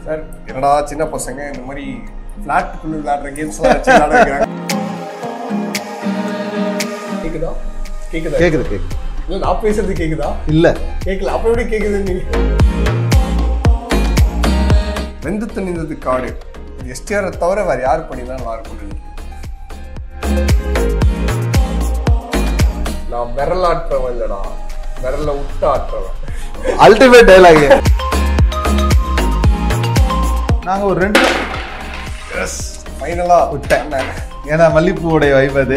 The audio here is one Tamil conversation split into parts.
சார் என்னடா சின்ன பசங்க இந்த மாதிரி ஃப்ளாட்டுக்குள்ள விளையாடுற கேம்ஸ்லாம் வச்சு விளையாடுறாங்க கேக்குதா கேக்குதா கேக்குது கேக்குது இல்ல நான் பேசுறது கேக்குதா இல்ல கேட்கல அப்ப எப்படி கேக்குது நீ வெந்து தணிந்தது காடு எஸ்டிஆரை தவிர வேற யார் பண்ணிதான் நல்லா இருக்கும் நினைக்கிறேன் நான் விரல் ஆட்டுறவன் இல்லடா விரல விட்டு ஆட்டுறவன் அல்டிமேட் டைலாக் நாங்க ஒரு ரெண்டு எஸ் ஃபைனலா விட்டேன். ஏன்னா மல்லிப்பூவுடைய வைப் அது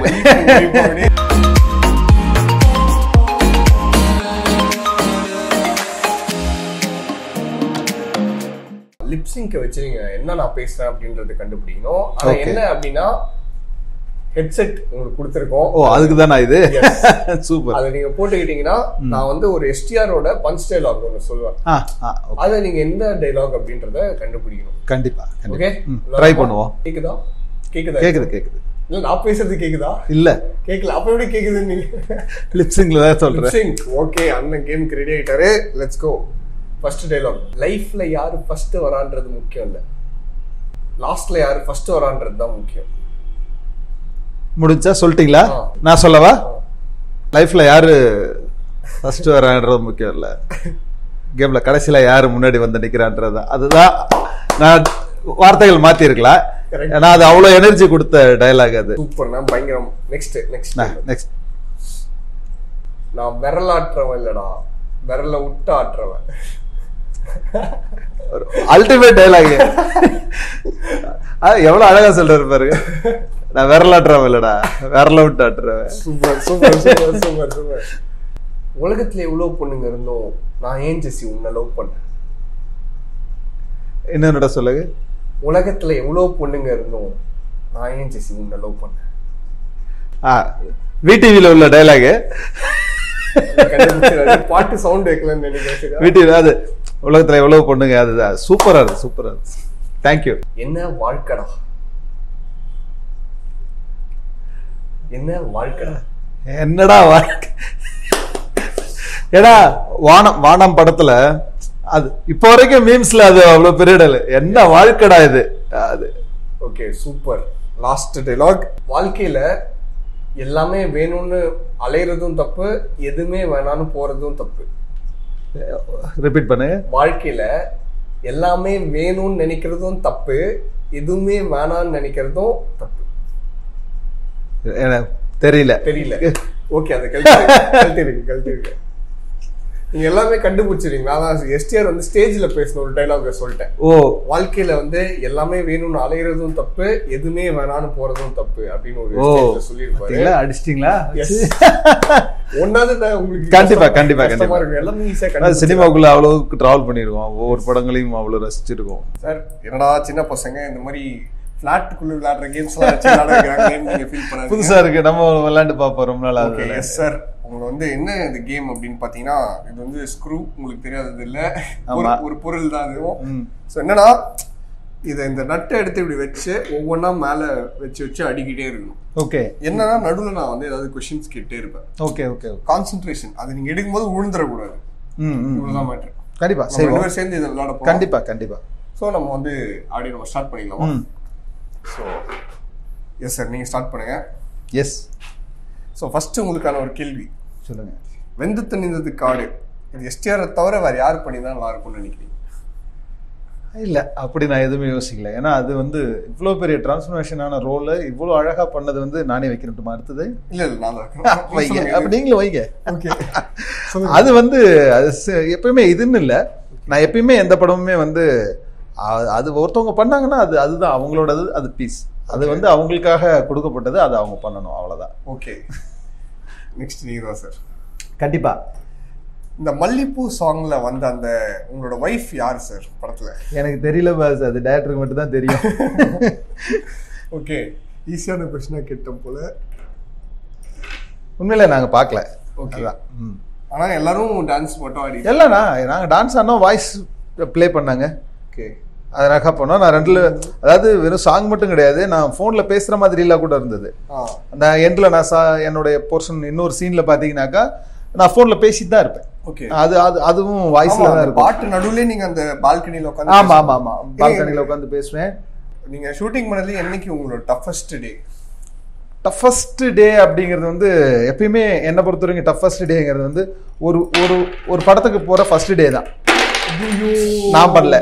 லிப்சிங்க வச்சு நீங்க என்ன நான் பேசுறேன் அப்படின்றத கண்டுபிடிக்கணும் ஆனா Okay. என்ன அப்படின்னா ஹெட்செட் உங்களுக்கு கொடுத்துருக்கோம் ஓ அதுக்கு தானா இது சூப்பர் அதை நீங்க போட்டுக்கிட்டீங்கன்னா நான் வந்து ஒரு எஸ்டிஆரோட பஞ்ச் டைலாக் ஒன்று சொல்லுவேன் ஆ ஆ okay. அதை நீங்க எந்த டைலாக் அப்படின்றத கண்டுபிடிக்கணும் கண்டிப்பா ஓகே கண்டிப்பா ட்ரை பண்ணுவோம் கேக்குதா கேக்குதா கேக்குது கேக்குது இல்ல நான் பேசுறது கேக்குதா இல்ல கேக்கல அப்ப எப்படி கேக்குது நீங்க லிப்சிங்ல தான் சொல்றேன் சிங்க் ஓகே அண்ணன் கேம்க்கு ரெடி ஆயிட்டாரு லெட்ஸ் கோ ஃபர்ஸ்ட் டைலாக் லைஃப்ல யாரு ஃபர்ஸ்ட் வரான்றது முக்கியம் இல்ல லாஸ்ட்ல யாரு ஃபர்ஸ்ட் வரான்றது தான் முக்கியம் முடிஞ்சா சொல்லிட்டீங்களா ஆ. நான் சொல்லவா லைஃப்ல யாரு ஃபர்ஸ்ட் வரான்றது முக்கியம் இல்ல கேம்ல கடைசியில யாரு முன்னாடி வந்து நிக்கிறான்றது அதுதான் நான் வார்த்தைகள் மாத்தி இருக்கலாம் Correct. ஏன்னா அது அவ்வளவு எனர்ஜி கொடுத்த டயலாக் அது சூப்பர்னா பயங்கரம் நெக்ஸ்ட் நெக்ஸ்ட் நெக்ஸ்ட் நான் விரல் ஆட்டுறவன் இல்லடா விரல விட்டு ஆட்டுறவன் அல்டிமேட் டைலாக் எவ்வளவு அழகா சொல்றாரு பாருங்க நான் விரலாட்டுறவன் இல்லடா விரல விட்டு ஆட்டுறவன் super super super super super உலகத்துல எவ்வளவு பொண்ணுங்க இருந்தோம் நான் ஏன் ஜெசி உன்னை லவ் பண்ணேன் இன்னொன்னுட சொல்லுங்க உலகத்துல எவ்வளவு பொண்ணுங்க இருந்தோம் நான் ஏன் ஜெசி உன்னை லவ் பண்ணேன் ஆ விடிவில உள்ள டைலாக் கண்டுபிடிச்சிடாரு. பாட்டு சவுண்ட் வைக்கலன்னு நினைக்கிறேன் விடிவி அது உலகத்துல எவ்வளவு பொண்ணுங்க அதுதான் சூப்பரா இருக்கு சூப்பரா இருக்கு தேங்க்யூ என்ன வாழ்க்கடா என்ன வாழ்க்கடா என்னடா வாழ்க்கை ஏடா வானம் வானம் படத்துல அது இப்போ வரைக்கும் மீம்ஸ்ல அது அவ்வளவு பெரிய இடல என்ன வாழ்க்கைடா இது அது ஓகே சூப்பர் லாஸ்ட் டைலாக் வாழ்க்கையில எல்லாமே வேணும்னு அலையிறதும் தப்பு எதுவுமே வேணாம்னு போறதும் தப்பு ரிப்பீட் பண்ணுங்க வாழ்க்கையில எல்லாமே வேணும்னு நினைக்கிறதும் தப்பு எதுவுமே வேணாம்னு நினைக்கிறதும் தப்பு எனக்கு தெரியல தெரியல ஓகே அதை கழட்டி கழட்டிருக்கு கழட்டிருக்கு நீங்க எல்லாமே கண்டுபிடிச்சிருக்கீங்க நான் எஸ்டிஆர் வந்து ஸ்டேஜ்ல பேசின ஒரு டைலாக் சொல்லிட்டேன் ஓ வாழ்க்கையில வந்து எல்லாமே வேணும்னு அலையிறதும் தப்பு எதுவுமே வேணாம்னு போறதும் தப்பு அப்படின்னு ஒரு ஓ ஸ்டேஜ்ல சொல்லியிருப்பாரு பாத்தீங்களா அடிச்சிட்டீங்களா Yes. ஒன்னாவது தான் உங்களுக்கு கண்டிப்பா, கஷ்டமா- கண்டிப்பா, கஷ்டமா கண்டிப்பா. இருக்கும். எல்லாமே ஈஸியா அது கண்டுபிடிச்சிடலாம். சினிமாக்குள்ள அவ்வளவுக்கு டிராவல் பண்ணிருக்கோம் ஒவ்வொரு படங்களையும் அவ்வளவு ரசிச்சிருக்கோம் சார் என்னடா சின்ன பசங்க இந்த மாதிரி பிளாட்டுக்குள்ள விளையாடுற கேம்ஸ் எல்லாம் வச்சு விளையாடுறாங்கன்னு நீங்க ஃபீல் பண்ணாதீங்க புதுசா இருக்கு நம்ம விளையாண்டு பாப்போம் ரொம்ப நாள் ஓகே ஆகுது எஸ் சார் உங்களுக்கு வந்து என்ன இந்த கேம் அப்படின்னு பாத்தீங்கன்னா இது வந்து ஸ்க்ரூ உங்களுக்கு தெரியாதது இல்ல ஒரு ஆமா. ஒரு பொருள் தான் அதுவும் ம். ஸோ என்னன்னா இதை இந்த நட்டை எடுத்து இப்படி வச்சு ஒவ்வொன்றா மேல வச்சு வச்சு அடிக்கிட்டே இருக்கணும் ஓகே என்னன்னா நடுவுல நான் வந்து ஏதாவது கொஸ்டின்ஸ் கேட்டே இருப்பேன் ஓகே ஓகே கான்சென்ட்ரேஷன் அது நீங்க எடுக்கும்போது விழுந்துடக்கூடாது ம் ம் இவ்வளவுதான் மேட்ரு கண்டிப்பா நம்ம சரி ரெண்டு பேரும் சேர்ந்து இதை விளையாட போறோம் கண்டிப்பா கண்டிப்பா ஸோ நம்ம வந்து ஆடியோ நம்ம ஸ்டார்ட் பண்ணிடலாமா ம் ஸோ எஸ் சார் நீங்கள் ஸ்டார்ட் பண்ணுங்க எஸ் ஸோ ஃபர்ஸ்ட் உங்களுக்கான ஒரு கேள்வி சொல்லுங்க வெந்து தணிந்தது காடு இது எஸ்டிஆரை தவிர வேற யார் பண்ணி தான் நல்லா இருக்கும்னு நினைக்கிறீங்க இல்ல அப்படி நான் எதுவுமே யோசிக்கல ஏன்னா அது வந்து இவ்வளோ பெரிய டிரான்ஸ்ஃபர்மேஷனான ரோல் இவ்வளோ அழகா பண்ணது வந்து நானே வைக்கணுமா அடுத்தது இல்ல இல்ல நான் தான் வைங்க அப்ப நீங்களும் வைங்க ஓகே அது வந்து அது ச- எப்பயுமே இதுன்னு இல்ல நான் எப்பயுமே எந்த படமுமே வந்து அ- அது ஒருத்தவங்க பண்ணாங்கன்னா அது அதுதான் அவங்களோடது அது பீஸ் அது வந்து அவங்களுக்காக கொடுக்கப்பட்டது அதை அவங்க பண்ணணும் அவ்வளவுதான் ஓகே நெக்ஸ்ட் நீங்க தான் சார் கண்டிப்பா இந்த மல்லிப்பூ சாங்ல வந்த அந்த உங்களோட ஒய்ஃப் யார் சார் படத்துல எனக்கு தெரியல பாஸ் அது டேரக்டருக்கு மட்டும் தான் தெரியும் ஓகே ஈஸியான கொஸ்டினா கேட்டோம் போல உண்மையில நாங்க பார்க்கல Okay. அதான். ம். ஆனா எல்லாரும் டான்ஸ் மட்டும் ஆடி இல்லைண்ணா நாங்கள் டான்ஸ் ஆனோம் வாய்ஸ் ப்ளே பண்ணாங்க ஓகே அது அழகா பண்ணோம் நான் ரெண்டுல அதாவது வெறும் சாங் மட்டும் கிடையாது நான் ஃபோனில் பேசுகிற மாதிரிலாம் கூட இருந்தது ஆ அந்த எண்டில் நான் சா என்னுடைய போர்ஷன் இன்னொரு சீனில் பார்த்தீங்கன்னாக்கா நான் ஃபோனில் பேசிட்டு தான் இருப்பேன் ஓகே அது அது அதுவும் வாய்ஸ்ல தான் இருக்கும் பாட்டு நடுவுல நீங்க அந்த பால்கனில உட்காந்து ஆமா ஆமா ஆமா பால்கனில உட்காந்து பேசுவேன் நீங்க ஷூட்டிங் பண்ணதுல என்னைக்கு உங்களோட டஃபஸ்ட் டே டஃபஸ்ட் டே அப்படிங்கிறது வந்து எப்பயுமே என்னை பொறுத்த வரைக்கும் டஃபஸ்ட் டேங்கிறது வந்து ஒரு ஒரு ஒரு படத்துக்கு போற ஃபர்ஸ்ட் டே தான் நான் பண்ணல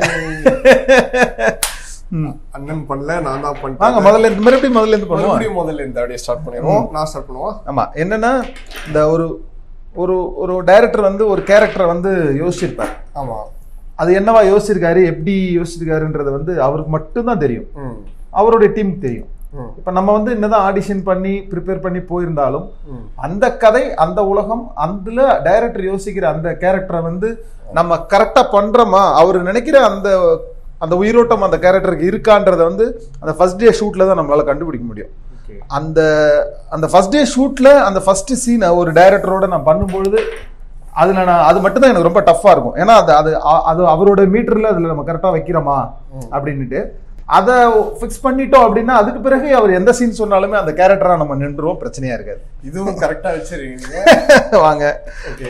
ம். அண்ணன் பண்ணல நான் தான் வாங்க பண்ணிட்டேன் முதல்ல இருந்து மறுபடியும் முதல்ல இருந்து பண்ணுவோம் மறுபடியும் முதல்ல இருந்து அப்படியே ஸ்டார்ட் பண்ணிடுவோம் நான் ஸ்டார்ட் பண்ணுவோம் ஆமா என்னன்னா இந்த ஒரு ஒரு ஒரு டைரக்டர் வந்து ஒரு கேரக்டரை வந்து யோசிச்சிருப்பார் ஆமா அது என்னவா யோசிச்சிருக்காரு எப்படி யோசிச்சிருக்காருன்றது வந்து அவருக்கு மட்டும்தான் தெரியும் ம் அவருடைய டீமுக்கு தெரியும் ம் இப்ப நம்ம வந்து என்னதான் ஆடிஷன் பண்ணி ப்ரிப்பேர் பண்ணி போயிருந்தாலும் ம் அந்த கதை அந்த உலகம் அதுல டைரக்டர் யோசிக்கிற அந்த கேரக்டரை வந்து நம்ம கரெக்டா பண்றோமா அவர் நினைக்கிற அந்த அந்த உயிரோட்டம் அந்த கேரக்டருக்கு இருக்கான்றத வந்து அந்த ஃபர்ஸ்ட் டே ஷூட்ல தான் நம்மளால கண்டுபிடிக்க முடியும் ஓகே அந்த அந்த ஃபர்ஸ்ட் டே ஷூட்ல அந்த ஃபர்ஸ்ட் சீனை ஒரு டைரக்டரோட நான் பண்ணும்பொழுது அதுல நான் அது மட்டும் தான் எனக்கு ரொம்ப டஃப்பா இருக்கும் ஏன்னா அது அது அ- அது அவரோட மீட்டர்ல அதுல நம்ம கரெக்டா வைக்கிறோமா அப்படின்னுட்டு அதை ஃபிக்ஸ் பண்ணிட்டோம் அப்படின்னா அதுக்கு பிறகு அவர் எந்த சீன் சொன்னாலுமே அந்த கேரக்டரா நம்ம நின்றுவோம் பிரச்சனையா இருக்காது இதுவும் கரெக்டா வச்சிருக்கீங்க வாங்க ஓகே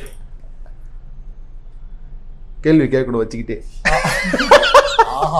கேள்வி கேட்கணும் வச்சுக்கிட்டே ஆஹா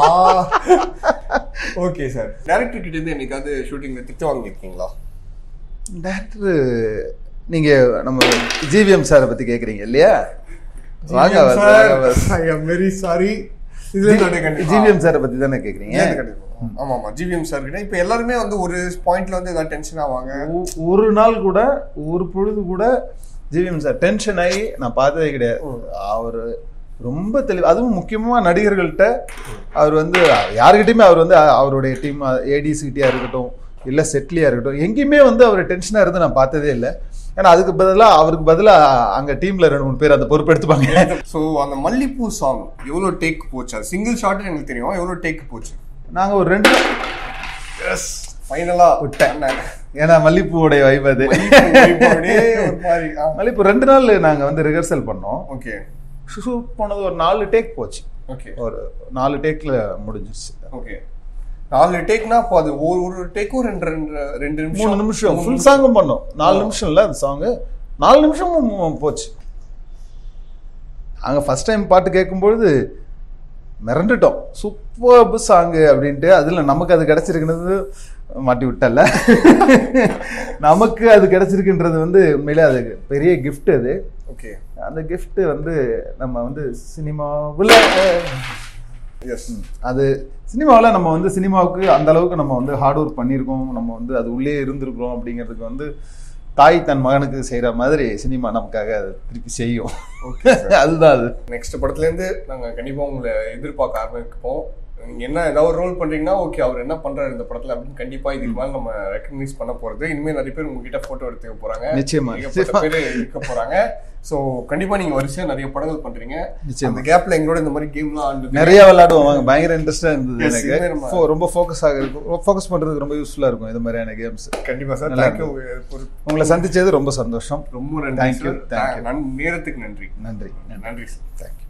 ஓகே சார் டேரக்டர் கிட்ட இருந்து என்னைக்காவது ஷூட்டிங்ல திட்டு வாங்கியிருக்கீங்களா டேரக்டர் நீங்க நம்ம ஜிவிஎம் சாரை பத்தி கேக்குறீங்க இல்லையா வாங்க ஐ எம் வெரி சாரி இது கண்டிப்பா ஜிவிஎம் சாரை பத்தி தானே கேக்குறீங்க ஏன் கண்டிப்பா ஆமா ஆமா ஜிவிஎம் சார் கிட்ட இப்ப எல்லாருமே வந்து ஒரு பாயிண்ட்ல வந்து ஏதாவது டென்ஷன் ஆவாங்க ஒ- ஒரு நாள் கூட ஒரு பொழுது கூட ஜிவிஎம் சார் டென்ஷன் ஆகி நான் பார்த்ததே கிடையாது அவர் ரொம்ப தெளிவு அதுவும் முக்கியமா நடிகர்கள்ட்ட அவர் வந்து யாருக்கிட்டையுமே அவர் வந்து அ- அவருடைய டீம் ஏடிசிட்டியா இருக்கட்டும் இல்ல செட்லியா இருக்கட்டும் எங்கேயுமே வந்து அவர் டென்ஷனா இருந்து நான் பார்த்ததே இல்லை ஏன்னா அதுக்கு பதிலா அவருக்கு பதிலா அங்க டீம்ல ரெண்டு மூணு பேர் அந்த பொறுப்பு எடுத்துப்பாங்க சோ அந்த மல்லிப்பூ சாங் எவ்வளவு டேக் போச்சு அது சிங்கிள் ஷாட் எனக்கு தெரியும் எவ்வளவு டேக் போச்சு நாங்க ஒரு ரெண்டு எஸ் ஃபைனலா விட்டேன். ஏன்னா மல்லிப்பூவுடைய வைப் அது ஒரு மாதிரி மல்லிப்பூ ரெண்டு நாள் நாங்க வந்து ரிஹர்சல் பண்ணோம் ஓகே ஷூட் போனது ஒரு நாலு டேக் போச்சு ஓகே ஒரு நாலு டேக்ல முடிஞ்சிருச்சு ஓகே நாலு டேக்னா அப்போ அது ஒரு ஒரு டேக்கும் ரெண்டு ரெண்டு ரெண்டு நிமிஷம் மூணு நிமிஷம் ஃபுல் சாங்கும் பண்ணோம் நாலு நிமிஷம் இல்ல அந்த சாங் நாலு நிமிஷமும் போச்சு நாங்க ஃபர்ஸ்ட் டைம் பாட்டு கேட்கும்பொழுது மிரண்டுட்டோம் சூப்பர் சாங்கு அப்படின்ட்டு அதுல நமக்கு அது கிடைச்சிருக்குனது மாட்டி விட்டல நமக்கு அது கிடைச்சிருக்குன்றது வந்து உண்மையிலே அது பெரிய gift அது ஓகே அந்த gift வந்து நம்ம வந்து சினிமாவில் எஸ் அது சினிமாவில் நம்ம வந்து சினிமாவுக்கு அந்த அளவுக்கு நம்ம வந்து ஹார்ட் ஒர்க் பண்ணியிருக்கோம் நம்ம வந்து அது உள்ளே இருந்திருக்கிறோம் அப்படிங்கிறதுக்கு வந்து தாய் தன் மகனுக்கு செய்கிற மாதிரி சினிமா நமக்காக அதை திருப்பி செய்யும் ஓகே அதுதான் அது நெக்ஸ்ட் படத்துல இருந்து நாங்க கண்டிப்பா உங்களை எதிர்பார்க்க ஆரம்பிப்போம் நீங்க என்ன ஏதாவது ஒரு ரோல் பண்றீங்கன்னா ஓகே அவர் என்ன பண்றாரு இந்த படத்துல அப்படின்னு கண்டிப்பா இதுக்கு மேல நம்ம ரெக்கக்னைஸ் பண்ண போறது இனிமே நிறைய பேர் உங்ககிட்ட போட்டோ எடுத்துக்க போறாங்க நிச்சயமா, ஏகப்பட்ட நிச்சயமா. பேர் இருக்க போறாங்க சோ கண்டிப்பா நீங்க வரிசையா நிறைய படங்கள் பண்றீங்க நிச்சயமா. அந்த கேப்ல எங்களோட இந்த மாதிரி கேம்லாம் ஆண்டு நிறைய விளையாடுவோம் வாங்க பயங்கர இன்ட்ரெஸ்டா இருந்தது Yes, எனக்கு இதுவே நம்ம- Fo- ரொம்ப ஃபோக்கஸ் ஆக ஃபோக்கஸ் பண்றதுக்கு ரொம்ப யூஸ்ஃபுல்லா இருக்கும் இது மாதிரியான கேம்ஸ் கண்டிப்பா சார் நல்லா தேங்க்யூ உங்களை சந்திச்சது ரொம்ப சந்தோஷம் ரொம்ப நன்றி Thank you, sir thank you. நன்- நேரத்துக்கு நன்றி நன்றி நன்றி சார் தேங்க்யூ